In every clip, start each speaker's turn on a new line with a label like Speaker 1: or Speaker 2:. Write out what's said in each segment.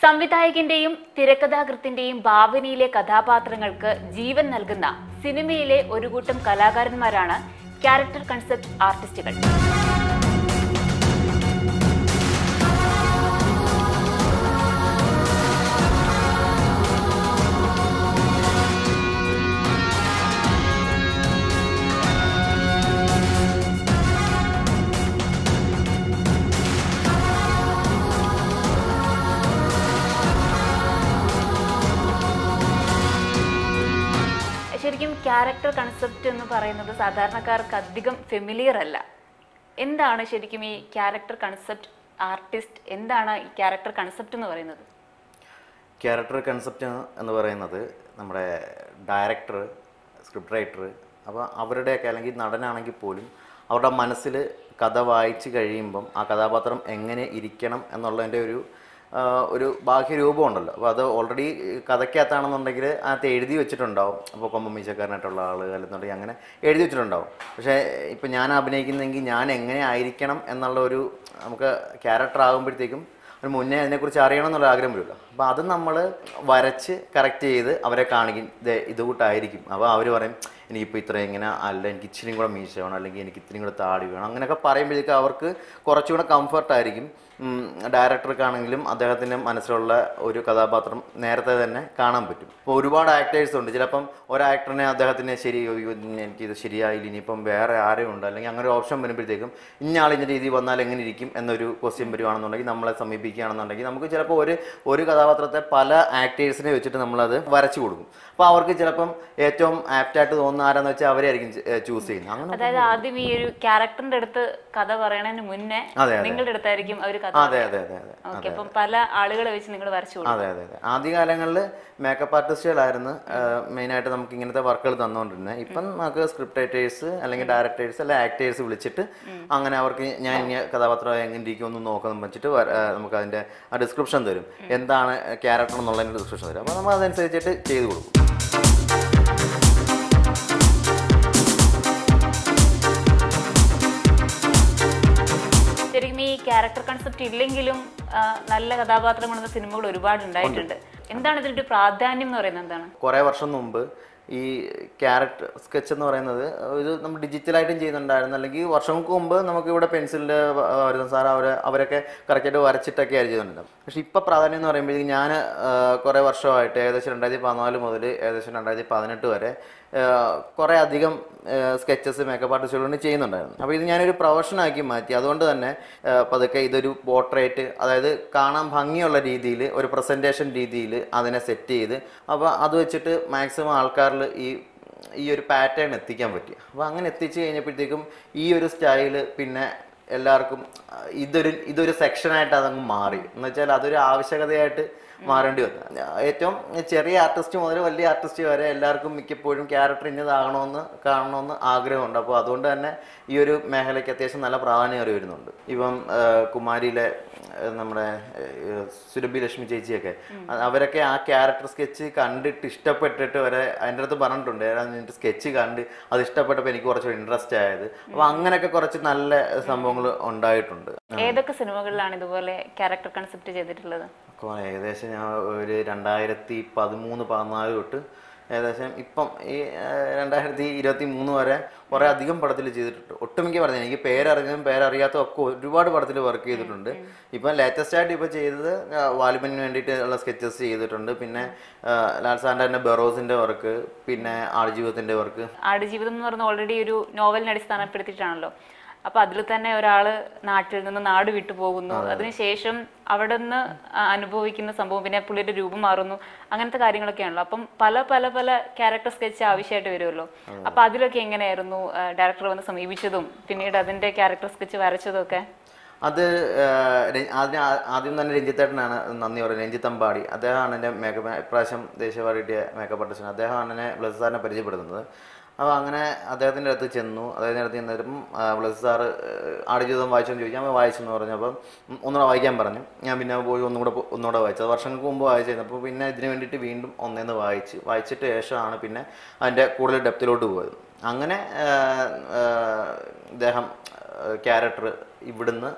Speaker 1: സംവിധായകന്റെയും തിരക്കഥാകൃത്തിന്റെയും ഭാവനയിലെ കഥാപാത്രങ്ങൾക്ക് ജീവൻ നൽകുന്ന സിനിമയിലെ ഒരു കൂട്ടം കലാകാരന്മാരാണ് ക്യാരക്ടർ കൺസെപ്റ്റ് ആർട്ടിസ്റ്റുകൾ ശരിക്കും ക്യാരക്ടർ കൺസെപ്റ്റ് എന്ന് പറയുന്നത് സാധാരണക്കാർക്ക് അധികം ഫെമിലിയർ അല്ല എന്താണ് ശരിക്കും ഈ ക്യാരക്ടർ കൺസെപ്റ്റ് ആർട്ടിസ്റ്റ് എന്താണ് ഈ ക്യാരക്ടർ കൺസെപ്റ്റ് എന്ന് പറയുന്നത്
Speaker 2: ക്യാരക്ടർ കൺസെപ്റ്റ് എന്ന് പറയുന്നത് നമ്മുടെ ഡയറക്ടർ സ്ക്രിപ്റ്റ് റൈറ്റർ അപ്പോൾ അവരുടെയൊക്കെ അല്ലെങ്കിൽ നടനാണെങ്കിൽ പോലും അവരുടെ മനസ്സിൽ കഥ വായിച്ച് കഴിയുമ്പം ആ കഥാപാത്രം എങ്ങനെ ഇരിക്കണം എന്നുള്ളതിൻ്റെ ഒരു ആ, ഒരു ബാഹ്യരൂപം ഉണ്ടല്ലോ അപ്പോൾ അത് ഓൾറെഡി കഥയ്ക്കകത്താണെന്നുണ്ടെങ്കിൽ അതിനകത്ത് എഴുതി വെച്ചിട്ടുണ്ടാവും അപ്പോൾ കൊമ്പമീശക്കാരനായിട്ടുള്ള ആൾ അല്ലെന്നുണ്ടെങ്കിൽ അങ്ങനെ എഴുതി വെച്ചിട്ടുണ്ടാവും പക്ഷേ ഇപ്പം ഞാൻ അഭിനയിക്കുന്നെങ്കിൽ ഞാൻ എങ്ങനെ ആയിരിക്കണം എന്നുള്ള ഒരു നമുക്ക് ക്യാരക്ടർ ആകുമ്പോഴത്തേക്കും ഒരു മുന്നേ അതിനെക്കുറിച്ച് അറിയണം എന്നുള്ള ആഗ്രഹം വരുമല്ലോ അപ്പോൾ അത് നമ്മൾ വരച്ച് കറക്റ്റ് ചെയ്ത് അവരെ കാണിക്കും ഇത് ഇത് കൂട്ടായിരിക്കും അപ്പോൾ അവർ പറയും എനിക്കിപ്പോൾ ഇത്ര ഇങ്ങനെ അല്ല എനിക്ക് ഇച്ചിരി കൂടെ മീശ വേണം അല്ലെങ്കിൽ എനിക്ക് ഇത്തിരി കൂടെ താടി വേണം അങ്ങനെയൊക്കെ പറയുമ്പോഴേക്കും അവർക്ക് കുറച്ചുകൂടെ കംഫർട്ടായിരിക്കും ഡയറക്ടർക്കാണെങ്കിലും അദ്ദേഹത്തിൻ്റെ മനസ്സിലുള്ള ഒരു കഥാപാത്രം നേരത്തെ തന്നെ കാണാൻ പറ്റും ഇപ്പോൾ ഒരുപാട് ആക്ടേഴ്സ് ഉണ്ട് ചിലപ്പം ഒരു ആക്ടറിനെ അദ്ദേഹത്തിന് ശരി അയ്യോ, ഇനി എനിക്കിത് ശരിയായില്ല ഇനിയിപ്പം വേറെ ആരും ഉണ്ട് അല്ലെങ്കിൽ അങ്ങനെ ഒരു ഓപ്ഷൻ വരുമ്പോഴത്തേക്കും ഇന്നയാൾ ഇന്ന രീതി വന്നാൽ എങ്ങനെ ഇരിക്കും എന്നൊരു ക്വസ്റ്റ്യൻ വരുവാണെന്നുണ്ടെങ്കിൽ നമ്മളെ സമീപിക്കുകയാണെന്നുണ്ടെങ്കിൽ നമുക്ക് ചിലപ്പോൾ ഒരു ഒരു കഥാപാത്രത്തെ പല ആക്ടേഴ്സിനെ വെച്ചിട്ട് നമ്മളത് വരച്ചു കൊടുക്കും അപ്പോൾ അവർക്ക് ചിലപ്പം ഏറ്റവും ആപ്റ്റായിട്ട് തോന്നുന്ന ആരാന്ന് വെച്ചാൽ അവരെയായിരിക്കും ചൂസ് ചെയ്യുന്നത് അങ്ങനെ
Speaker 1: അതായത് ആദ്യം ഈ ഒരു ക്യാരക്ടറിന്റെ അടുത്ത് കഥ പറയണതിന് മുന്നേ
Speaker 2: അതെ, അതെ.
Speaker 1: നിങ്ങളുടെ അടുത്തായിരിക്കും അവർ കഥ
Speaker 2: അതെ അതെ അതെ അതെ
Speaker 1: ഓക്കെ അപ്പം പല ആളുകളെ വെച്ച് നിങ്ങൾ വരച്ചു കൊടുക്കും
Speaker 2: അതെ അതെ അതെ ആദ്യകാലങ്ങളിൽ മേക്കപ്പ് ആർട്ടിസ്റ്റുകളായിരുന്നു മെയിനായിട്ട് നമുക്ക് ഇങ്ങനത്തെ വർക്കുകൾ തന്നുകൊണ്ടിരുന്നത് ഇപ്പം നമുക്ക് സ്ക്രിപ്റ്റ് റൈറ്റേഴ്സ് അല്ലെങ്കിൽ ഡയറക്ടേഴ്സ് അല്ലെങ്കിൽ ആക്ടേഴ്സ് വിളിച്ചിട്ട് അങ്ങനെ അവർക്ക് ഞാൻ ഇനി കഥാപാത്രം എങ്ങനെ ഇരിക്കുമെന്ന് നോക്കാൻ വെച്ചിട്ട് വര- ആ, നമുക്ക് അതിൻ്റെ ആ ഡിസ്ക്രിപ്ഷൻ തരും എന്താണ് ക്യാരക്ടർ എന്നുള്ളതിൻ്റെ ഡിസ്ക്രിപ്ഷൻ തരും അപ്പോൾ നമ്മൾ അതനുസരിച്ചിട്ട് ചെയ്തു കൊടുക്കും
Speaker 1: ശരിക്കും ഈ ക്യാരക്ടർ കൺസെപ്റ്റ് ഇല്ലെങ്കിലും ആ, നല്ല കഥാപാത്രങ്ങളുള്ള സിനിമകൾ ഒരുപാട് ഉണ്ടായിട്ടുണ്ട് എന്താണ് ഇതിന്റെ ഒരു പ്രാധാന്യം എന്ന് പറയുന്നത് എന്താണ്
Speaker 2: കുറേ വർഷം മുമ്പ് ഈ ക്യാരക്ടർ സ്കെച്ച് എന്ന് പറയുന്നത് ഇത് നമ്മൾ ഡിജിറ്റലായിട്ടും ചെയ്യുന്നുണ്ടായിരുന്നു അല്ലെങ്കിൽ വർഷങ്ങൾക്ക് മുമ്പ് നമുക്ക് ഇവിടെ പെൻസിലിൻ്റെ വരുന്ന സാർ അവർ അവരൊക്കെ കറക്റ്റായിട്ട് വരച്ചിട്ടൊക്കെ ആയിരുന്നു ചെയ്യുന്നുണ്ടായിരുന്നു പക്ഷേ ഇപ്പോൾ പ്രാധാന്യം എന്ന് പറയുമ്പോഴത്തേക്കും ഞാൻ കുറേ വർഷമായിട്ട് ഏകദേശം രണ്ടായിരത്തി പതിനാല് മുതൽ ഏകദേശം രണ്ടായിരത്തി പതിനെട്ട് വരെ കുറേ അധികം സ്കെച്ചസ് മേക്കപ്പ് ആർട്ടിസ്റ്റുകളും ചെയ്യുന്നുണ്ടായിരുന്നു അപ്പോൾ ഇത് ഞാനൊരു പ്രൊഫഷനാക്കി മാറ്റി അതുകൊണ്ട് തന്നെ ആ, പതുക്കെ ഇതൊരു പോർട്രേറ്റ് അതായത് കാണാൻ ഭംഗിയുള്ള രീതിയിൽ ഒരു പ്രസൻറ്റേഷൻ രീതിയിൽ അതിനെ സെറ്റ് ചെയ്ത് അപ്പോൾ അത് വെച്ചിട്ട് മാക്സിമം ആൾക്കാരിൽ ഈ ഈ ഒരു പാറ്റേൺ എത്തിക്കാൻ പറ്റി അപ്പോൾ അങ്ങനെ എത്തിച്ചു കഴിഞ്ഞപ്പോഴത്തേക്കും ഈ ഒരു സ്റ്റൈല് പിന്നെ എല്ലാവർക്കും ആ, ഇതൊരു ഇതൊരു സെക്ഷനായിട്ട് അതങ്ങ് മാറി എന്ന് വെച്ചാൽ അതൊരു ആവശ്യകതയായിട്ട് മാറേണ്ടി വന്നു ഏറ്റവും ചെറിയ ആർട്ടിസ്റ്റ് മുതൽ വലിയ ആർട്ടിസ്റ്റ് വരെ എല്ലാവർക്കും മിക്കപ്പോഴും ക്യാരക്ടർ ഇന്നതാകണമെന്ന് കാണണമെന്ന് ആഗ്രഹമുണ്ട് അപ്പോൾ അതുകൊണ്ട് തന്നെ ഈ ഒരു മേഖലയ്ക്ക് അത്യാവശ്യം നല്ല പ്രാധാന്യം കയറി വരുന്നുണ്ട് ഇപ്പം ആ, കുമാരിയിലെ ആ, നമ്മുടെ ആ, സുരഭി ലക്ഷ്മി ചേച്ചിയൊക്കെ അ- അവരൊക്കെ ആ ക്യാരക്ടർ സ്കെച്ച് കണ്ടിട്ട് ഇഷ്ടപ്പെട്ടിട്ട് വരെ അതിൻ്റെ അടുത്ത് പറഞ്ഞിട്ടുണ്ട് ഏതാണ്ട് സ്കെച്ച് കണ്ട് അത് ഇഷ്ടപ്പെട്ടപ്പോൾ എനിക്ക് കുറച്ച് ഇൻട്രസ്റ്റ് ആയത് അപ്പോൾ അങ്ങനെയൊക്കെ കുറച്ച് നല്ല സംഭവങ്ങൾ ഉണ്ടായിട്ടുണ്ട്
Speaker 1: ഏതൊക്കെ സിനിമകളിലാണ് ഇതുപോലെ ക്യാരക്ടർ കൺസെപ്റ്റ് ചെയ്തിട്ടുള്ളത്
Speaker 2: അപ്പോൾ ഏകദേശം ഞാൻ ഒരു രണ്ടായിരത്തി പതിമൂന്ന് പതിനാല് തൊട്ട് ഏകദേശം ഇപ്പം ഈ ആ, രണ്ടായിരത്തി ഇരുപത്തി മൂന്ന് വരെ കുറേ അധികം പടത്തിൽ ചെയ്തിട്ടുണ്ട് ഒട്ടുമിക്ക പടത്തിൽ എനിക്ക് പേരറിഞ്ഞതും പേരറിയാത്തതും ഒക്കെ ഒരുപാട് പടത്തിൽ വർക്ക് ചെയ്തിട്ടുണ്ട് ഇപ്പം ലേറ്റസ്റ്റ് ആയിട്ട് ഇപ്പോൾ ചെയ്തത് ആ, വാലിബന് വേണ്ടിയിട്ട് ഉള്ള സ്കെച്ചസ് ചെയ്തിട്ടുണ്ട് പിന്നെ ആ, ലാൽ സാൻഡാൻ്റെ ബെറോസിൻ്റെ വർക്ക് പിന്നെ ആടുജീവിതത്തിൻ്റെ വർക്ക്
Speaker 1: ആടുജീവിതം എന്ന് പറയുന്നത് ഓൾറെഡി ഒരു നോവലിനെ അടിസ്ഥാനപ്പെടുത്തിയിട്ടാണല്ലോ അപ്പൊ അതിൽ തന്നെ ഒരാള് നാട്ടിൽ നിന്ന് നാട് വിട്ടു പോകുന്നു അതിനുശേഷം അവിടെ നിന്ന് ആ, അനുഭവിക്കുന്ന സംഭവം പിന്നെ പുള്ളിയുടെ രൂപം മാറുന്നു അങ്ങനത്തെ കാര്യങ്ങളൊക്കെയാണല്ലോ അപ്പം പല പല പല ക്യാരക്ടർ സ്കെച്ച് ആവശ്യമായിട്ട് വരുമല്ലോ അപ്പൊ അതിലൊക്കെ എങ്ങനെയായിരുന്നു ഡയറക്ടർ വന്ന് സമീപിച്ചതും പിന്നീട് അതിന്റെ ക്യാരക്ടർ സ്കെച്ച് വരച്ചതും ഒക്കെ
Speaker 2: അത് ആ, ര- ആദ്യം ആദ്യം തന്നെ രഞ്ജിത്തേട്ടനാണ് നന്ദി പറയുന്നത് രഞ്ജിത്ത് അമ്പാടി അദ്ദേഹമാണ് എൻ്റെ മേക്കപ്പ് ഇപ്രാവശ്യം ദേശീയവാർഡ് കിട്ടിയ മേക്കപ്പ് ആർട്ടിസ്റ്റ് അദ്ദേഹമാണ് എന്നെ ബ്ലസ് സാറിനെ പരിചയപ്പെടുത്തുന്നത് അപ്പോൾ അങ്ങനെ അദ്ദേഹത്തിൻ്റെ അടുത്ത് ചെന്നു അദ്ദേഹത്തിൻ്റെ അടുത്ത് ചെന്നപ്പം ബ്ലസ് സാറ് ആടുജീവിതം വായിച്ചെന്ന് ചോദിച്ചു ഞാൻ വായിച്ചെന്ന് പറഞ്ഞപ്പം ഉം, ഒന്നുകൂടെ വായിക്കാൻ പറഞ്ഞു ഞാൻ പിന്നെ പോയി ഒന്നും കൂടെ പോ- ഒന്നുകൂടെ വായിച്ചത് വർഷങ്ങൾക്ക് മുമ്പ് വായിച്ചിരുന്നു അപ്പോൾ പിന്നെ ഇതിന് വേണ്ടിയിട്ട് വീണ്ടും ഒന്നേന്ന് വായിച്ച് വായിച്ചിട്ട് ശേഷമാണ് പിന്നെ അതിൻ്റെ കൂടുതൽ ഡെപ്തിലോട്ട് പോയത് അങ്ങനെ ആ, ആ, ഇദ്ദേഹം ക്യാരക്ടർ ഇവിടുന്ന്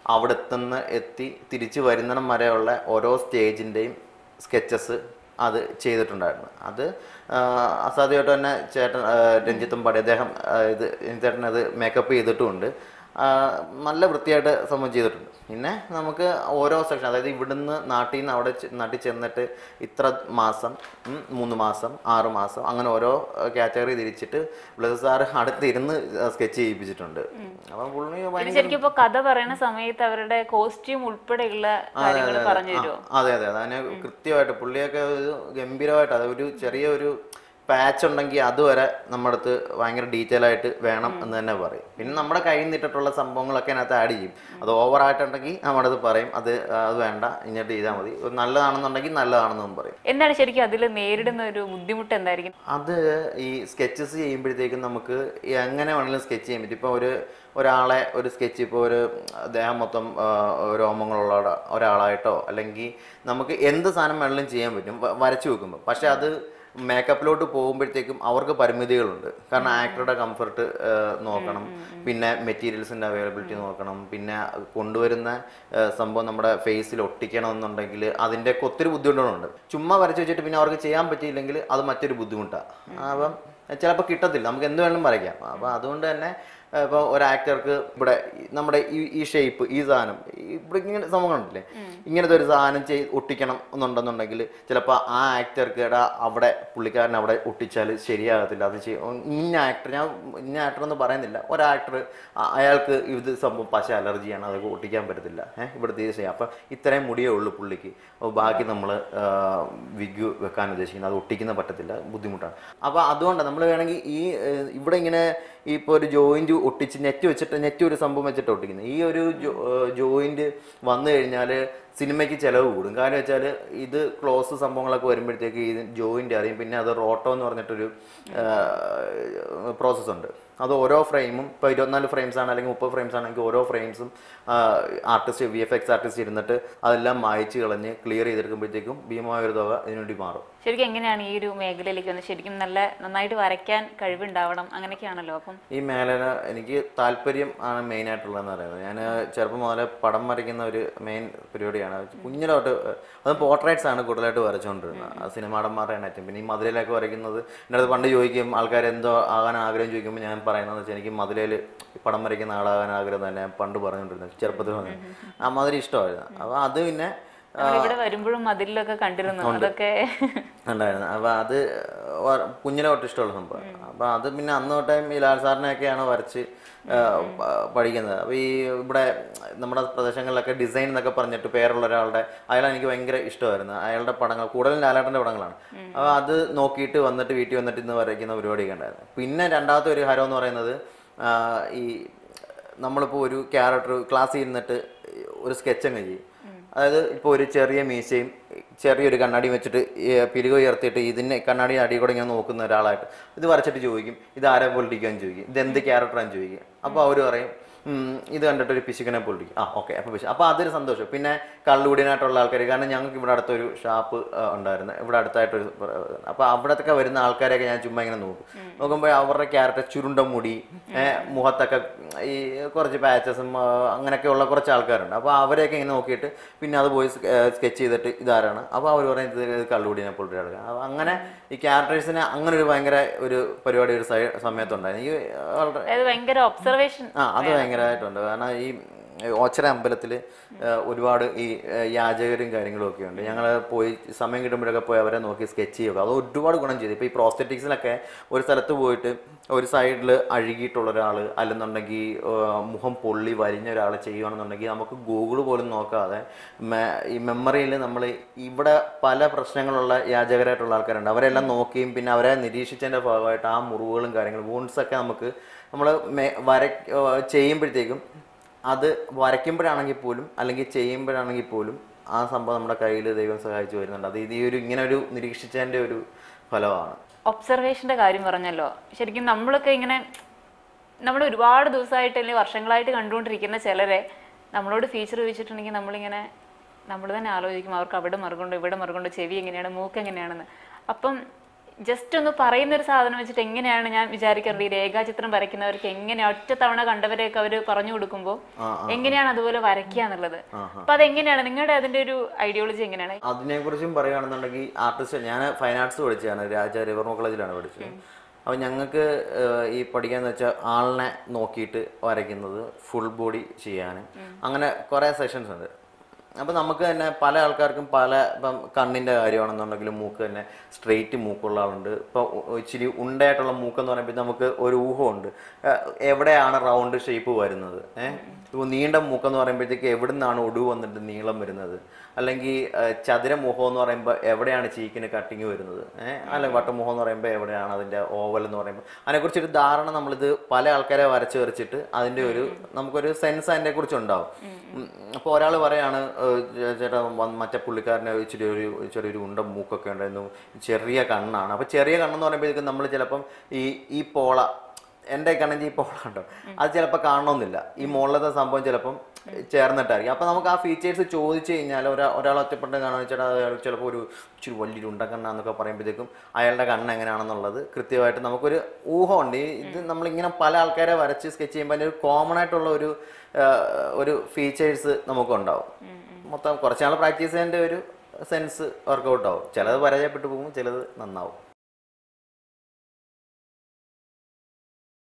Speaker 2: അവിടെ നിന്ന് എത്തി തിരിച്ചു വരുന്നിടം വരെയുള്ള ഓരോ സ്റ്റേജിൻ്റെയും സ്കെച്ചസ് അത് ചെയ്തിട്ടുണ്ടായിരുന്നു അത് ആ, അസാധ്യമായിട്ട് തന്നെ ചേട്ടൻ ആ, രഞ്ജിത്തും പാടി അദ്ദേഹം ആ, ഇത് ചേട്ടൻ അത് മേക്കപ്പ് ചെയ്തിട്ടുമുണ്ട് ആ, നല്ല വൃത്തിയായിട്ട് സംഭവം ചെയ്തിട്ടുണ്ട് പിന്നെ നമുക്ക് ഓരോ സെക്ഷൻ അതായത് ഇവിടുന്ന് നാട്ടിൽ നിന്ന് അവിടെ ചെ- നാട്ടിൽ ചെന്നിട്ട് ഇത്ര മാസം ഉം, മൂന്ന് മാസം ആറ് മാസം അങ്ങനെ ഓരോ കാറ്റഗറി തിരിച്ചിട്ട് ബ്ലസ് സാർ അടുത്തിരുന്ന് സ്കെച്ച് ചെയ്യിപ്പിച്ചിട്ടുണ്ട് അപ്പം പുള്ളി
Speaker 1: ഇത്
Speaker 2: ഭയങ്കര
Speaker 1: ശരിക്കും ഇപ്പൊ കഥ പറയുന്ന സമയത്ത് അവരുടെ കോസ്റ്റ്യൂം ഉൾപ്പെടെയുള്ള കാര്യങ്ങൾ പറഞ്ഞു തരുമോ
Speaker 2: അതെ അതെ അതെ അതിന് കൃത്യമായിട്ട് പുള്ളിയൊക്കെ ഒരു ഗംഭീരമായിട്ട് അത് ഒരു ചെറിയ ഒരു പാച്ച് ഉണ്ടെങ്കിൽ അതുവരെ നമ്മുടെ അടുത്ത് ഭയങ്കര ഡീറ്റെയിൽ ആയിട്ട് വേണം എന്ന് തന്നെ പറയും പിന്നെ നമ്മുടെ കയ്യിൽ നിന്നിട്ടുള്ള സംഭവങ്ങളൊക്കെ അതിനകത്ത് ആഡ് ചെയ്യും അത് ഓവർ ആയിട്ടുണ്ടെങ്കിൽ നമ്മുടെ അടുത്ത് പറയും അത് അത് വേണ്ട ഇങ്ങോട്ട് ചെയ്താൽ മതി ഒരു നല്ലതാണെന്നുണ്ടെങ്കിൽ നല്ലതാണെന്നും പറയും
Speaker 1: എന്താണ് ശരിക്കും അതിൽ നേരിടുന്ന ഒരു ബുദ്ധിമുട്ട് എന്തായിരിക്കും
Speaker 2: അത് ഈ സ്കെച്ചസ് ചെയ്യുമ്പോഴത്തേക്കും നമുക്ക് എങ്ങനെ വേണമെങ്കിലും സ്കെച്ച് ചെയ്യാൻ പറ്റും ഇപ്പോൾ ഒരു ഒരാളെ ഒരു സ്കെച്ച് ഇപ്പോൾ ഒരു ദേഹം മൊത്തം ആ, രോമങ്ങളുള്ള ഒരാ- ഒരാളായിട്ടോ അല്ലെങ്കിൽ നമുക്ക് എന്ത് സാധനം വേണമെങ്കിലും ചെയ്യാൻ പറ്റും വ- വരച്ചു വെക്കുമ്പോൾ പക്ഷെ അത് മേക്കപ്പിലോട്ട് പോകുമ്പോഴത്തേക്കും അവർക്ക് പരിമിതികളുണ്ട് കാരണം ആക്ടറുടെ കംഫർട്ട് നോക്കണം പിന്നെ മെറ്റീരിയൽസിൻ്റെ അവൈലബിലിറ്റി നോക്കണം പിന്നെ കൊണ്ടുവരുന്ന ആ, സംഭവം നമ്മുടെ ഫേസിൽ ഒട്ടിക്കണം എന്നുണ്ടെങ്കിൽ അതിൻ്റെ ഒത്തിരി ബുദ്ധിമുട്ടുകളുണ്ട് ചുമ്മാ വരച്ച് വെച്ചിട്ട് പിന്നെ അവർക്ക് ചെയ്യാൻ പറ്റിയില്ലെങ്കിൽ അത് മറ്റൊരു ബുദ്ധിമുട്ടാണ് അപ്പം ചിലപ്പോൾ കിട്ടത്തില്ല നമുക്ക് എന്ത് വേണമെങ്കിലും വരയ്ക്കാം അപ്പം അതുകൊണ്ട് തന്നെ ഇപ്പോൾ ഒരു ആക്ടർക്ക് ഇവിടെ ഈ നമ്മുടെ ഈ ഈ ഷേപ്പ് ഈ സാധനം ഇവിടെ ഇങ്ങനെ സംഭവങ്ങളുണ്ടല്ലേ ഇങ്ങനത്തെ ഒരു സാധനം ചെയ് ഒട്ടിക്കണം എന്നുണ്ടെന്നുണ്ടെങ്കിൽ ചിലപ്പോൾ ആ ആക്ടർക്ക് എടാ അവിടെ പുള്ളിക്കാരൻ അവിടെ ഒട്ടിച്ചാൽ ശരിയാകത്തില്ല അത് ചെയ്യും ഇന്ന ആക്ടർ ഞാൻ ഇന്ന ആക്ടർ എന്ന് പറയുന്നില്ല ഒരാക്ടർ അയാൾക്ക് ഇത് സംഭവം പശ അലർജിയാണ് അത് ഒട്ടിക്കാൻ പറ്റത്തില്ല ഏഹ് ഇവിടുത്തെ ഇത് ചെയ്യാം അപ്പം ഇത്രയും മുടിയേ ഉള്ളൂ പുള്ളിക്ക് അപ്പോൾ ബാക്കി നമ്മൾ വിഗ് വെക്കാൻ ഉദ്ദേശിക്കുന്നത് അത് ഒട്ടിക്കുന്ന പറ്റത്തില്ല ബുദ്ധിമുട്ടാണ് അപ്പോൾ അതുകൊണ്ട് നമ്മൾ വേണമെങ്കിൽ ഈ ഏഹ്, ഇവിടെ ഇങ്ങനെ ഇപ്പോൾ ഒരു ജോയിന്റ് ഒട്ടിച്ച് നെറ്റ് വെച്ചിട്ട് നെറ്റ് ഒരു സംഭവം വെച്ചിട്ട് ഒട്ടിക്കുന്നത് ഈ ഒരു ജോയിന്റ് വന്നു കഴിഞ്ഞാൽ സിനിമയ്ക്ക് ചിലവ് കൂടും കാരണം വെച്ചാൽ ഇത് ക്ലോസ് സംഭവങ്ങളൊക്കെ വരുമ്പോഴത്തേക്ക് ഈ ജോയിന്റ് അറിയും പിന്നെ അത് റോട്ടോ എന്ന് പറഞ്ഞിട്ടൊരു പ്രോസസ്സ് ഉണ്ട് അത് ഓരോ ഫ്രെയിമും ഇപ്പോൾ ഇരുപത്തിനാല് ഫ്രെയിംസ് ആണ് അല്ലെങ്കിൽ മുപ്പത് ഫ്രെയിംസ് ആണെങ്കിൽ ഓരോ ഫ്രെയിംസും artist V F X artist ഇരുന്നിട്ട് അതെല്ലാം മായച്ച് കളഞ്ഞ് ക്ലിയർ ചെയ്തെടുക്കുമ്പോഴത്തേക്കും ഭീമമായ ഒരു തുക അതിനുവേണ്ടി മാറും
Speaker 1: ശരിക്കും എങ്ങനെയാണ് ഈ ഒരു മേഖലയിലേക്ക് വന്നത് ശരിക്കും നല്ല നന്നായിട്ട് വരയ്ക്കാൻ കഴിവുണ്ടാവണം അങ്ങനെയൊക്കെയാണല്ലോ അപ്പം
Speaker 2: ഈ മേഖല എനിക്ക് താല്പര്യം ആണ് മെയിൻ ആയിട്ടുള്ളതെന്ന് പറയുന്നത് ഞാൻ ചെറുപ്പം മുതലേ പടം വരയ്ക്കുന്ന ഒരു മെയിൻ പരിപാടിയാണ് കുഞ്ഞിലോട്ട് അത് പോർട്രേറ്റ്സ് ആണ് കൂടുതലായിട്ട് വരച്ചുകൊണ്ടിരുന്നത് ആ സിനിമാടന്മാരുടെ ഏറ്റവും പിന്നെ ഈ മധുരയിലൊക്കെ വരയ്ക്കുന്നത് എൻ്റെ അടുത്ത് പണ്ട് ചോദിക്കും ആൾക്കാർ എന്തോ ആകാൻ ആഗ്രഹം ചോദിക്കുമ്പോൾ ഞാൻ പറയുന്നത് വെച്ചാൽ എനിക്ക് മധുരയിൽ പടം വരയ്ക്കുന്ന ആളാകാൻ ആഗ്രഹം തന്നെ ഞാൻ പണ്ട് പറഞ്ഞുകൊണ്ടിരുന്നത് ചെറുപ്പത്തിൽ പറഞ്ഞു ആ മാതിരി ഇഷ്ടമായിരുന്നു അപ്പോൾ അത് പിന്നെ
Speaker 1: നമ്മളിവിടെ വരുമ്പോഴും മതിലൊക്കെ കണ്ടിരുന്നു അതൊക്കെ
Speaker 2: ഉണ്ടായിരുന്നു അപ്പോൾ അത് വ- കുഞ്ഞിലെ തൊട്ട് ഇഷ്ടമുള്ള സംഭവം അപ്പോൾ അത് പിന്നെ അന്ന് തൊട്ടേ ഈ ലാൽ സാറിനെയൊക്കെയാണ് വരച്ച് ആ, പ- പഠിക്കുന്നത് അപ്പോൾ ഈ ഇവിടെ നമ്മുടെ പ്രദേശങ്ങളിലൊക്കെ ഡിസൈൻ എന്നൊക്കെ പറഞ്ഞിട്ട് പേരുള്ള ഒരാളുടെ അയാളെ എനിക്ക് ഭയങ്കര ഇഷ്ടമായിരുന്നു അയാളുടെ പടങ്ങൾ കൂടുതലും ലാലേട്ടൻ്റെ പടങ്ങളാണ് അപ്പോൾ അത് നോക്കിയിട്ട് വന്നിട്ട് വീട്ടിൽ വന്നിട്ട് ഇന്ന് വരയ്ക്കുന്ന പരിപാടിയൊക്കെ ഉണ്ടായിരുന്നു പിന്നെ രണ്ടാമത്തെ ഒരു ഹരം എന്ന് പറയുന്നത് ആ, ഈ നമ്മളിപ്പോൾ ഒരു ക്യാരക്ടർ ക്ലാസ്സിൽ ഇരുന്നിട്ട് ഒരു സ്കെച്ച് അങ്ങ് ചെയ്യും അതായത് ഇപ്പോൾ ഒരു ചെറിയ മീശയും ചെറിയൊരു കണ്ണാടി വെച്ചിട്ട് ഈ പിരികു ഉയർത്തിയിട്ട് ഇതിനെ കണ്ണാടി അടി കൂടെ ഇങ്ങനെ നോക്കുന്ന ഒരാളായിട്ട് ഇത് വരച്ചിട്ട് ചോദിക്കും ഇത് ആരെ പൊളിറ്റിക്കാന്ന് ചോദിക്കും ഇത് എന്ത് ക്യാരക്ടറാന്ന് ചോദിക്കും അപ്പോൾ അവർ പറയും "ഉം, ഇത് കണ്ടിട്ട് ഒരു പിശുക്കനെ പൊളിറ്റിക്കും ആ ഓക്കെ അപ്പോൾ പിശു അപ്പോൾ അതൊരു സന്തോഷം പിന്നെ കള്ളുകൂടിയനായിട്ടുള്ള ആൾക്കാർ കാരണം ഞങ്ങൾക്ക് ഇവിടെ അടുത്തൊരു ഷാപ്പ് ഉണ്ടായിരുന്നു ഇവിടെ അടുത്തായിട്ടൊരു അപ്പോൾ അവിടത്തൊക്കെ വരുന്ന ആൾക്കാരെയൊക്കെ ഞാൻ ചുമ്മാ ഇങ്ങനെ നോക്കും നോക്കുമ്പോൾ അവരുടെ ക്യാരക്ടർ ചുരുണ്ട മുടി ഏ, മുഖത്തൊക്കെ ഈ കുറച്ച് പാച്ചസും അങ്ങനെയൊക്കെയുള്ള കുറച്ച് ആൾക്കാരുണ്ട് അപ്പോൾ അവരെയൊക്കെ ഇങ്ങനെ നോക്കിയിട്ട് പിന്നെ അത് പോയി സ്കെച്ച് ചെയ്തിട്ട് ഇതാരാണ് അപ്പോൾ അവർ പറയുന്നത് ഇത് കള്ളുകൂടിനെ പോലത്തെ ആൾക്കാർ അപ്പോൾ അങ്ങനെ ഈ ക്യാരക്ടേഴ്സിന് അങ്ങനെ ഒരു ഭയങ്കര ഒരു പരിപാടി ഒരു സൈ- സമയത്തുണ്ടായിരുന്നു എനിക്ക് വളരെ
Speaker 1: അതായത് ഭയങ്കര ഒബ്സർവേഷൻ
Speaker 2: ആ അത് ഭയങ്കരമായിട്ടുണ്ട് കാരണം ഈ ഓച്ചറ അമ്പലത്തിൽ ഒരുപാട് ഈ ഏ, യാചകരും കാര്യങ്ങളും ഒക്കെ ഉണ്ട് ഞങ്ങൾ പോയി സമയം കിട്ടുമ്പോഴൊക്കെ പോയി അവരെ നോക്കി സ്കെച്ച് ചെയ്യുക അത് ഒരുപാട് ഗുണം ചെയ്തു ഇപ്പോൾ ഈ പ്രോസ്തറ്റിക്സിലൊക്കെ ഒരു സ്ഥലത്ത് പോയിട്ട് ഒരു സൈഡിൽ അഴുകിയിട്ടുള്ള ഒരാൾ അല്ലെന്നുണ്ടെങ്കിൽ ഏ, മുഖം പൊള്ളി വലിഞ്ഞ ഒരാൾ ചെയ്യുകയാണെന്നുണ്ടെങ്കിൽ നമുക്ക് ഗൂഗിൾ പോലും നോക്കാതെ മെ- ഈ മെമ്മറിയിൽ നമ്മൾ ഇവിടെ പല പ്രശ്നങ്ങളുള്ള യാചകരായിട്ടുള്ള ആൾക്കാരുണ്ട് അവരെല്ലാം നോക്കിയും പിന്നെ അവരെ നിരീക്ഷിച്ചതിൻ്റെ ഭാഗമായിട്ട് ആ മുറിവുകളും കാര്യങ്ങളും wounds ഒക്കെ നമുക്ക് നമ്മൾ വര ചെയ്യുമ്പോഴത്തേക്കും അത് വരയ്ക്കുമ്പോഴാണെങ്കിൽ പോലും അല്ലെങ്കിൽ ചെയ്യുമ്പോഴാണെങ്കിൽ പോലും ആ സംഭവം നമ്മുടെ കയ്യിൽ ദൈവം സഹായിച്ചു വരുന്നുണ്ട് അത് ഇത് ഈ ഒരു ഇങ്ങനെ ഒരു നിരീക്ഷിച്ചതിൻ്റെ ഒരു ഫലമാണ്
Speaker 1: ഒബ്സർവേഷന്റെ കാര്യം പറഞ്ഞല്ലോ ശരിക്കും നമ്മളൊക്കെ ഇങ്ങനെ നമ്മൾ ഒരുപാട് ദിവസമായിട്ട് അല്ലെങ്കിൽ വർഷങ്ങളായിട്ട് കണ്ടുകൊണ്ടിരിക്കുന്ന ചിലരെ നമ്മളോട് ഫീച്ചർ ചോദിച്ചിട്ടുണ്ടെങ്കിൽ നമ്മളിങ്ങനെ നമ്മൾ തന്നെ ആലോചിക്കും അവർക്ക് അവിടെ മറുകൊണ്ട് ഇവിടെ മറുകൊണ്ട് ചെവി എങ്ങനെയാണ് മൂക്ക് എങ്ങനെയാണെന്ന് അപ്പം ജസ്റ്റ് ഒന്ന് പറയുന്ന ഒരു സാധനം വെച്ചിട്ട് എങ്ങനെയാണ് ഞാൻ വിചാരിക്കാറുണ്ട് ഈ രേഖാചിത്രം വരയ്ക്കുന്നവർക്ക് എങ്ങനെയാ ഒറ്റ തവണ കണ്ടവരെയൊക്കെ അവർ പറഞ്ഞു കൊടുക്കുമ്പോൾ
Speaker 2: ആ,
Speaker 1: എങ്ങനെയാണ് അതുപോലെ വരയ്ക്കുക എന്നുള്ളത് അപ്പൊ അതെങ്ങനെയാണ് നിങ്ങളുടെ അതിന്റെ ഒരു ഐഡിയോളജി എങ്ങനെയാണ്
Speaker 2: അതിനെക്കുറിച്ചും പറയുകയാണെന്നുണ്ടെങ്കിൽ ആർട്ടിസ്റ്റ് ഞാൻ ഫൈൻ ആർട്സ് പഠിച്ചതാണ് രാജ രവിവർമ്മ കോളേജിലാണ് പഠിച്ചത് അപ്പോൾ ഞങ്ങൾക്ക് ഈ പഠിക്കാന്ന് വെച്ചാൽ ആളിനെ നോക്കിയിട്ട് വരയ്ക്കുന്നത് ഫുൾ ബോഡി ചെയ്യാനും അങ്ങനെ കുറേ സെഷൻസ് ഉണ്ട് അപ്പോൾ നമുക്ക് തന്നെ പല ആൾക്കാർക്കും പല ഇപ്പം കണ്ണിൻ്റെ കാര്യമാണെന്നുണ്ടെങ്കിലും മൂക്ക് തന്നെ സ്ട്രെയിറ്റ് മൂക്കുള്ള ആളുണ്ട് ഇപ്പോൾ ഇച്ചിരി ഉണ്ടയായിട്ടുള്ള മൂക്കെന്ന് പറയുമ്പോൾ നമുക്ക് ഒരു ഊഹമുണ്ട് ഏഹ് എവിടെയാണ് റൗണ്ട് ഷേപ്പ് വരുന്നത് ഏഹ് ഇപ്പോൾ നീണ്ട മൂക്കെന്ന് പറയുമ്പോഴത്തേക്ക് എവിടെ നിന്നാണ് ഒടിവ് വന്നിട്ട് നീളം വരുന്നത് അല്ലെങ്കിൽ ഏഹ് ചതുര മുഖം എന്ന് പറയുമ്പോൾ എവിടെയാണ് ചീക്കിന് കട്ടിങ് വരുന്നത് ഏഹ് അല്ലെങ്കിൽ വട്ടമുഖം എന്ന് പറയുമ്പോൾ എവിടെയാണ് അതിൻ്റെ ഓവൽ എന്ന് പറയുമ്പോൾ അതിനെക്കുറിച്ചൊരു ധാരണ നമ്മളിത് പല ആൾക്കാരെ വരച്ച് വരച്ചിട്ട് അതിൻ്റെ ഒരു നമുക്കൊരു സെൻസ് അതിനെ കുറിച്ച് ഉണ്ടാവും അപ്പോൾ ഒരാൾ പറയാണ് ഏഹ് ചേ- ചേട്ടാ വന്ന് മറ്റേ പുള്ളിക്കാരനെ ഇച്ചിരി ഒരു ചെറിയൊരു ഉണ്ട മൂക്കൊക്കെ ഉണ്ടായിരുന്നു ചെറിയ കണ്ണാണ് അപ്പോൾ ചെറിയ കണ്ണെന്ന് പറയുമ്പോഴേക്കും നമ്മൾ ചിലപ്പം ഈ ഈ പോള എൻ്റെ കണ്ണഞ്ചി ഈ പോള ഉണ്ടോ അത് ചിലപ്പോൾ കാണണമെന്നില്ല ഈ മുകളിലത്തെ സംഭവം ചിലപ്പം ചേർന്നിട്ടായിരിക്കും അപ്പം നമുക്ക് ആ ഫീച്ചേഴ്സ് ചോദിച്ചു കഴിഞ്ഞാൽ ഒരാ ഒരാൾ ഒറ്റപ്പെട്ട് കാണാന്ന് വെച്ചാൽ അയാൾ ചിലപ്പോൾ ഒരു ഇച്ചിരി വലിയൊരു ഉണ്ടക്കണ്ണാന്നൊക്കെ പറയുമ്പോഴത്തേക്കും അയാളുടെ കണ്ണ് എങ്ങനെയാണെന്നുള്ളത് കൃത്യമായിട്ട് നമുക്കൊരു ഊഹമുണ്ട് ഈ ഇത് നമ്മളിങ്ങനെ പല ആൾക്കാരെ വരച്ച് സ്കെച്ച് ചെയ്യുമ്പോൾ അതിന് ഒരു കോമൺ ആയിട്ടുള്ള ഒരു ആ, ഒരു ഫീച്ചേഴ്സ് നമുക്കുണ്ടാവും മൊത്തം കുറച്ച് നാൾ പ്രാക്ടീസ് ചെയ്തതിൻ്റെ ഒരു സെൻസ് വർക്കൗട്ട് ആവും ചിലത് പരാജയപ്പെട്ടു പോകും ചിലത് നന്നാവും